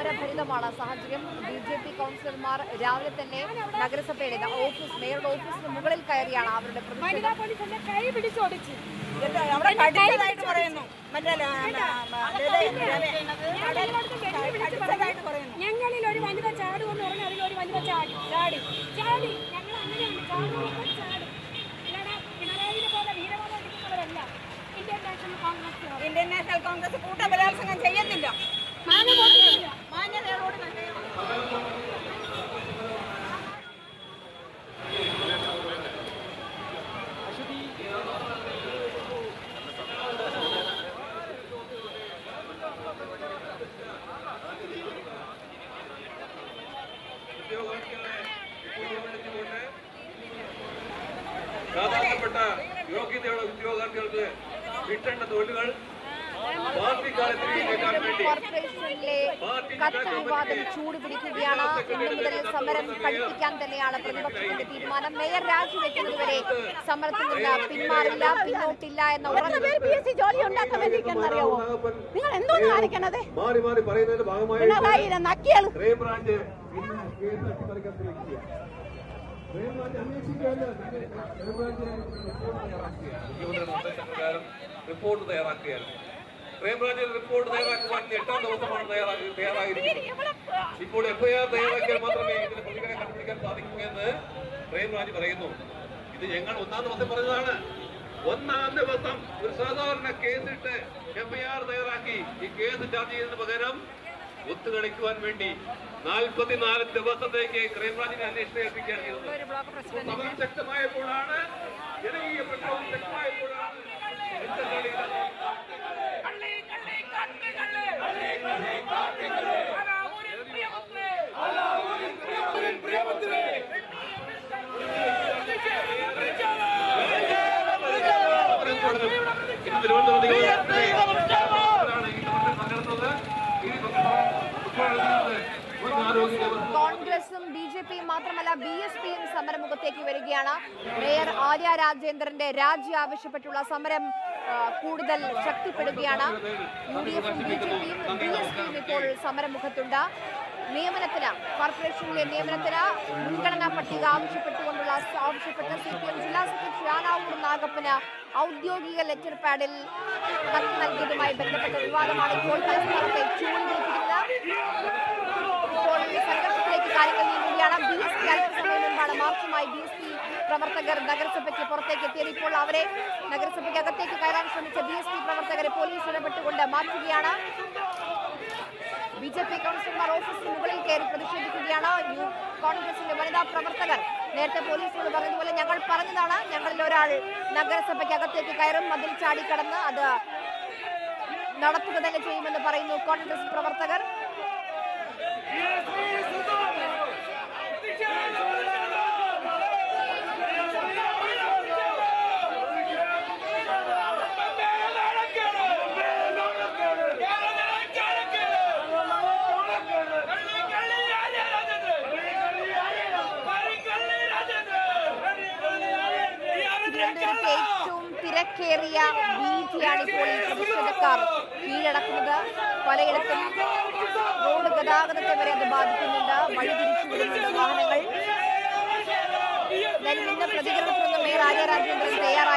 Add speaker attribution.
Speaker 1: സമരഭരിതമാണ് സാഹചര്യം B J P കൗൺസിലർമാർ രാവിലെ തന്നെ നഗരസഭയുടെ ഓഫീസ് മേയറുടെ ഓഫീസിന് മുകളിൽ കയറിയാണ് അവരുടെ പ്രതിഷേധം
Speaker 2: വനിതാ പോലീസ് എന്നെ കൈ പിടിച്ചോടിച്ച്
Speaker 3: എന്നിട്ട് അവിടെ കടിച്ചതായിട്ട് പറയുന്നു മറ്റേ ല- മ- ലത- ലത-
Speaker 2: ഞങ്ങളോടത്ത് വെല്ലുവിളിച്ച്
Speaker 3: കടിച്ചതായിട്ട് പറയുന്നു
Speaker 2: ഞങ്ങളിൽ ഒരു വനിത ചാടുമെന്ന് പറഞ്ഞ് അതിൽ ഒരു വനിത ചാടി ചാടി ചാടി ഞങ്ങൾ അങ്ങനെയാണ് ചാടുമ്പോൾ ചാടും അല്ലാതെ പിണറായിനെ പോലെ വീരവാദം എടുക്കുന്നവരല്ല Indian National Congress
Speaker 3: Indian National Congress കൂട്ടബലാത്സംഗം ചെയ്യത്തില്ല
Speaker 2: മാനബോധമില്ല
Speaker 3: മാന്യതയോട് തന്നെ
Speaker 4: സാധാരണപ്പെട്ട യോഗ്യതയുള്ള ഉദ്യോഗാർത്ഥികൾക്ക് കിട്ടേണ്ട തൊഴിലുകൾ പാർട്ടിക്കാരെ തിരികെ കയറ്റാൻ വേണ്ടി
Speaker 1: കോർപ്പറേഷനിലെ കത്ത് വിവാദം ചൂടുപിടിക്കുകയാണ് ഇന്നു മുതൽ സമരം പഠിപ്പിക്കാൻ തന്നെയാണ് പ്രതിപക്ഷത്തിന്റെ തീരുമാനം മേയർ രാജിവെക്കുന്നതുവരെ സമരത്തിൽ നിന്ന് പിന്മാറില്ല പിന്നോട്ടില്ല എന്ന ഉറച്ച
Speaker 5: ജോലി ഉണ്ടാക്കാൻ വേണ്ടിയിരിക്കുന്നറിയാവോ നിങ്ങൾ എന്തോന്ന് കാണിക്കണത്
Speaker 4: മാറി മാറി പറയുന്നതിന്റെ ഭാഗമായി
Speaker 5: പിണറായി നക്കിയാള്
Speaker 4: ക്രൈംബ്രാഞ്ച് ഇന്ന് കേസ് അട്ടിമറിക്കാൻ ശ്രമിക്കുക ക്രൈംബ്രാഞ്ച് അന്വേഷിക്കുകയല്ല ക്രൈംബ്രാഞ്ച് മുഖ്യമന്ത്രിയുടെ നിർദ്ദേശപ്രകാരം റിപ്പോർട്ട് തയ്യാറാക്കുകയാണ് ക്രൈംബ്രാഞ്ചിൽ റിപ്പോർട്ട് തയ്യാറാക്കുവാൻ ഇന്ന് എട്ടാം ദിവസമാണ് തയ്യാറാക്കി തയ്യാറായിരിക്കുന്നത് ഇപ്പോൾ എഫ്ഐആർ തയ്യാറാക്കിയാൽ മാത്രമേ ഇതിന് പ്രതികളെ കണ്ടുപിടിക്കാൻ സാധിക്കൂ എന്ന് ക്രൈംബ്രാഞ്ച് പറയുന്നു ഇത് ഞങ്ങൾ ഒന്നാം ദിവസം പറഞ്ഞതാണ് ഒന്നാം ദിവസം ഒരു സാധാരണ കേസിട്ട് എഫ്ഐആർ തയ്യാറാക്കി ഈ കേസ് ചാർജ് ചെയ്യുന്നതിന് പകരം ഒത്തുകളിക്കുവാൻ വേണ്ടി നാൽപ്പത്തിനാല് ദിവസത്തേക്ക് ക്രൈംബ്രാഞ്ചിനെ അന്വേഷണം ഏൽപ്പിക്കുകയാണ് ചെയ്തത് സമരം ശക്തമായപ്പോഴാണ് ജനകീയ പ്രക്ഷോഭം ശക്തമായപ്പോഴാണ് എന്തെന്നറിയില്ല. ഇന്ന് തിരുവനന്തപുരം നിയോജകമണ്ഡലത്തിലാണ് ഈ സമരം പങ്കെടുത്തത്. ഈ സമരം മുൻ ആരോഗ്യ വ്യവസ്ഥ
Speaker 1: കോൺഗ്രസും ബി ജെ പിയും മാത്രമല്ല ബി എസ് പിയും സമരമുഖത്തേക്ക് വരികയാണ് മേയർ ആര്യ രാജേന്ദ്രന്റെ രാജി ആവശ്യപ്പെട്ടുള്ള സമരം ആ, കൂടുതൽ ശക്തിപ്പെടുകയാണ് യു ഡി എഫും ബി ജെ പിയും ബി എസ് പിയും ഇപ്പോൾ സമരമുഖത്തുണ്ട് നിയമനത്തിന് കോർപ്പറേഷനിലെ നിയമനത്തിന് മുൻഗണനാ പട്ടിക ആവശ്യപ്പെട്ടുകൊണ്ടുള്ള ആവശ്യപ്പെട്ട് സി പി എം ജില്ലാ സെക്രട്ടറി ആനാവൂർ നാഗപ്പന് ഔദ്യോഗിക ലെറ്റർ പാഡിൽ കത്ത് നൽകിയതുമായി ബന്ധപ്പെട്ട വിവാദമാണ് ഇപ്പോൾ തലസ്ഥാനത്തെ ചൂണ്ടിപ്പിക്കുന്നത് ഇപ്പോൾ സംഘർഷത്തിലേക്ക് കാര്യങ്ങൾ നീങ്ങുകയാണ് ബി എസ് പി അല്പസമയം മുൻപാണ് മാർച്ചുമായി ബി എസ് പി പ്രവർത്തകർ നഗരസഭയ്ക്ക് പുറത്തേക്ക് എത്തിയത് ഇപ്പോൾ അവരെ നഗരസഭയ്ക്ക് അകത്തേക്ക് കയറാൻ ശ്രമിച്ച ബി എസ് പി പ്രവർത്തകരെ പോലീസ് ഇടപെട്ടുകൊണ്ട് മാറ്റുകയാണ് ബി ജെ പി കൗൺസിലർമാർ ഓഫീസിന് മുകളിൽ കയറി പ്രതിഷേധിക്കുകയാണ് യു കോൺഗ്രസിന്റെ വനിതാ പ്രവർത്തകർ നേരത്തെ പോലീസിനോട് പറഞ്ഞതുപോലെ ഞങ്ങൾ പറഞ്ഞതാണ് ഞങ്ങളിൽ ഒരാൾ നഗരസഭയ്ക്ക് അകത്തേക്ക് കയറും മതിൽ ചാടിക്കടന്ന് അത് നടത്തുക തന്നെ ചെയ്യുമെന്ന് പറയുന്നു കോൺഗ്രസ് പ്രവർത്തകർ തിരുവനന്തപുരത്തെ ഏറ്റവും തിരക്കേറിയ വീതിയാണ് ഇപ്പോൾ ഈ പ്രതിഷേധക്കാർ കീഴടക്കുന്നത് പലയിടത്തും റോഡ് ഗതാഗതത്തെ വരെ അത് ബാധിക്കുന്നുണ്ട് വഴി തിരിച്ചുവിടുന്നുണ്ട് വാഹനങ്ങൾ എന്തായാലും ഇന്ന് പ്രതികരണത്തിനൊന്നും മേയർ ആര്യ രാജേന്ദ്രൻ തയ്യാറായി